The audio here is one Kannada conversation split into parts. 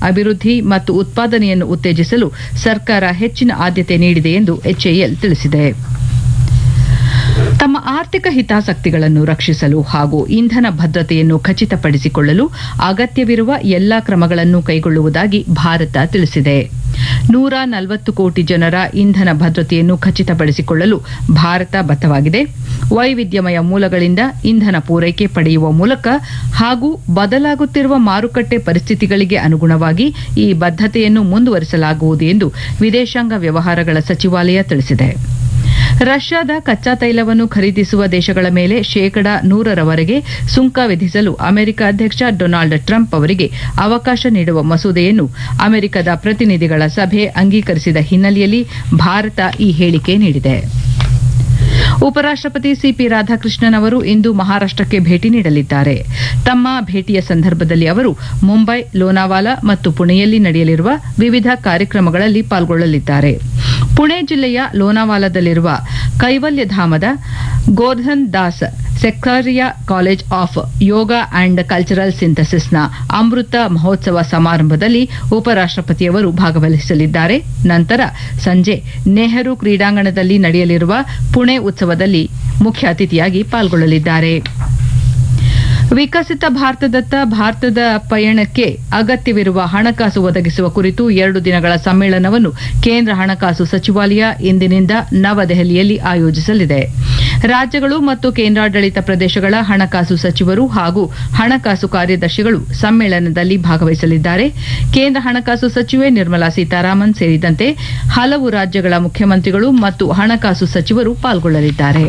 ಅಭಿವೃದ್ಧಿ ಮತ್ತು ಉತ್ಪಾದನೆಯನ್ನು ಉತ್ತೇಜಿಸಲು ಸರ್ಕಾರ ಹೆಚ್ಚಿನ ಆದ್ಯತೆ ನೀಡಿದೆ ಎಂದು ಎಚ್ಎಎಲ್ ತಿಳಿಸಿದೆ ತಮ್ಮ ಆರ್ಥಿಕ ಹಿತಾಸಕ್ತಿಗಳನ್ನು ರಕ್ಷಿಸಲು ಹಾಗೂ ಇಂಧನ ಭದ್ರತೆಯನ್ನು ಖಚಿತಪಡಿಸಿಕೊಳ್ಳಲು ಅಗತ್ಯವಿರುವ ಎಲ್ಲಾ ಕ್ರಮಗಳನ್ನು ಕೈಗೊಳ್ಳುವುದಾಗಿ ಭಾರತ ತಿಳಿಸಿದೆ ನೂರ ನಲವತ್ತು ಕೋಟಿ ಜನರ ಇಂಧನ ಭದ್ರತೆಯನ್ನು ಖಚಿತಪಡಿಸಿಕೊಳ್ಳಲು ಭಾರತ ಬದ್ಧವಾಗಿದೆ ವೈವಿಧ್ಯಮಯ ಮೂಲಗಳಿಂದ ಇಂಧನ ಪೂರೈಕೆ ಪಡೆಯುವ ಮೂಲಕ ಹಾಗೂ ಬದಲಾಗುತ್ತಿರುವ ಮಾರುಕಟ್ಟೆ ಪರಿಸ್ಥಿತಿಗಳಿಗೆ ಅನುಗುಣವಾಗಿ ಈ ಬದ್ಧತೆಯನ್ನು ಮುಂದುವರಿಸಲಾಗುವುದು ಎಂದು ವಿದೇಶಾಂಗ ವ್ಯವಹಾರಗಳ ಸಚಿವಾಲಯ ತಿಳಿಸಿದೆ ರಷ್ಯಾದ ಕಚ್ಚಾ ತೈಲವನ್ನು ಖರೀದಿಸುವ ದೇಶಗಳ ಮೇಲೆ ಶೇಕಡ ನೂರರವರೆಗೆ ಸುಂಕ ವಿಧಿಸಲು ಅಮೆರಿಕ ಅಧ್ಯಕ್ಷ ಡೊನಾಲ್ಡ್ ಟ್ರಂಪ್ ಅವರಿಗೆ ಅವಕಾಶ ನೀಡುವ ಮಸೂದೆಯನ್ನು ಅಮೆರಿಕದ ಪ್ರತಿನಿಧಿಗಳ ಸಭೆ ಅಂಗೀಕರಿಸಿದ ಹಿನ್ನೆಲೆಯಲ್ಲಿ ಭಾರತ ಈ ಹೇಳಿಕೆ ನೀಡಿದೆ ಉಪರಾಷ್ಟಪತಿ ಸಿಪಿ ರಾಧಾಕೃಷ್ಣನ್ ಅವರು ಇಂದು ಮಹಾರಾಷ್ಟಕ್ಕೆ ಭೇಟಿ ನೀಡಲಿದ್ದಾರೆ ತಮ್ಮ ಭೇಟಿಯ ಸಂದರ್ಭದಲ್ಲಿ ಅವರು ಮುಂಬೈ ಲೋನಾವಾಲಾ ಮತ್ತು ಪುಣೆಯಲ್ಲಿ ನಡೆಯಲಿರುವ ವಿವಿಧ ಕಾರ್ಯಕ್ರಮಗಳಲ್ಲಿ ಪಾಲ್ಗೊಳ್ಳಲಿದ್ದಾರೆ ಪುಣೆ ಜಿಲ್ಲೆಯ ಲೋನಾವಾಲಾದಲ್ಲಿರುವ ಕೈವಲ್ಯಧಾಮದ Gordhan Das Seksaria college of yoga and cultural ಸಿಂಥಸಿಸ್ನ ಅಮೃತ ಮಹೋತ್ಸವ ಸಮಾರಂಭದಲ್ಲಿ ಉಪರಾಷ್ಟಪತಿಯವರು ಭಾಗವಹಿಸಲಿದ್ದಾರೆ ನಂತರ ಸಂಜೆ ನೆಹರು ಕ್ರೀಡಾಂಗಣದಲ್ಲಿ ನಡೆಯಲಿರುವ ಪುಣೆ ಉತ್ಸವದಲ್ಲಿ ಮುಖ್ಯ ಅತಿಥಿಯಾಗಿ ಪಾಲ್ಗೊಳ್ಳಲಿದ್ದಾರೆ ವಿಕಸಿತ ಭಾರತದತ್ತ ಭಾರತದ ಪಯಣಕ್ಕೆ ಅಗತ್ಯವಿರುವ ಹಣಕಾಸು ಒದಗಿಸುವ ಕುರಿತು ಎರಡು ದಿನಗಳ ಸಮ್ಮೇಳನವನ್ನು ಕೇಂದ್ರ ಹಣಕಾಸು ಸಚಿವಾಲಯ ಇಂದಿನಿಂದ ನವದೆಹಲಿಯಲ್ಲಿ ಆಯೋಜಿಸಲಿದೆ ರಾಜ್ಯಗಳು ಮತ್ತು ಕೇಂದ್ರಾಡಳಿತ ಪ್ರದೇಶಗಳ ಹಣಕಾಸು ಸಚಿವರು ಹಾಗೂ ಹಣಕಾಸು ಕಾರ್ಯದರ್ಶಿಗಳು ಸಮ್ಮೇಳನದಲ್ಲಿ ಭಾಗವಹಿಸಲಿದ್ದಾರೆ ಕೇಂದ್ರ ಹಣಕಾಸು ಸಚಿವೆ ನಿರ್ಮಲಾ ಸೀತಾರಾಮನ್ ಸೇರಿದಂತೆ ಹಲವು ರಾಜ್ಯಗಳ ಮುಖ್ಯಮಂತ್ರಿಗಳು ಮತ್ತು ಹಣಕಾಸು ಸಚಿವರು ಪಾಲ್ಗೊಳ್ಳಲಿದ್ದಾರೆ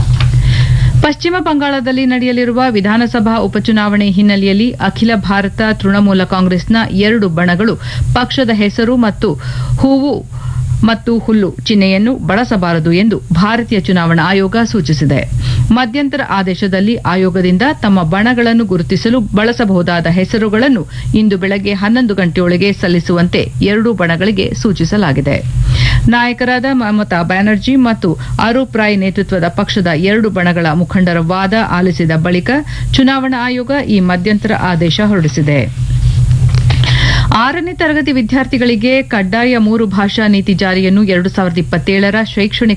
ಪಶ್ಚಿಮ ಬಂಗಾಳದಲ್ಲಿ ನಡೆಯಲಿರುವ ವಿಧಾನಸಭಾ ಉಪಚುನಾವಣೆ ಹಿನ್ನೆಲೆಯಲ್ಲಿ ಅಖಿಲ ಭಾರತ ತೃಣಮೂಲ ಕಾಂಗ್ರೆಸ್ನ ಎರಡು ಬಣಗಳು ಪಕ್ಷದ ಹೆಸರು ಮತ್ತು ಹೂವು ಮತ್ತು ಹುಲ್ಲು ಚಿಹ್ನೆಯನ್ನು ಬಳಸಬಾರದು ಎಂದು ಭಾರತೀಯ ಚುನಾವಣಾ ಆಯೋಗ ಸೂಚಿಸಿದೆ ಮಧ್ಯಂತರ ಆದೇಶದಲ್ಲಿ ಆಯೋಗದಿಂದ ತಮ್ಮ ಬಣಗಳನ್ನು ಗುರುತಿಸಲು ಬಳಸಬಹುದಾದ ಹೆಸರುಗಳನ್ನು ಇಂದು ಬೆಳಗ್ಗೆ ಹನ್ನೊಂದು ಗಂಟೆಯೊಳಗೆ ಸಲ್ಲಿಸುವಂತೆ ಎರಡೂ ಬಣಗಳಿಗೆ ಸೂಚಿಸಲಾಗಿದೆ ನಾಯಕರಾದ ಮಮತಾ ಬ್ಯಾನರ್ಜಿ ಮತ್ತು ಅರೂಪ್ ರಾಯ್ ನೇತೃತ್ವದ ಪಕ್ಷದ ಎರಡು ಬಣಗಳ ಮುಖಂಡರ ವಾದ ಆಲಿಸಿದ ಬಳಿಕ ಚುನಾವಣಾ ಆಯೋಗ ಈ ಮಧ್ಯಂತರ ಆದೇಶ ಹೊರಡಿಸಿದೆ ಆರನೇ ತರಗತಿ ವಿದ್ಯಾರ್ಥಿಗಳಿಗೆ ಕಡ್ಡಾಯ ಮೂರು ಭಾಷಾ ನೀತಿ ಜಾರಿಯನ್ನು ಎರಡು ಸಾವಿರದ ಇಪ್ಪತ್ತೇಳರ ಶೈಕ್ಷಣಿಕ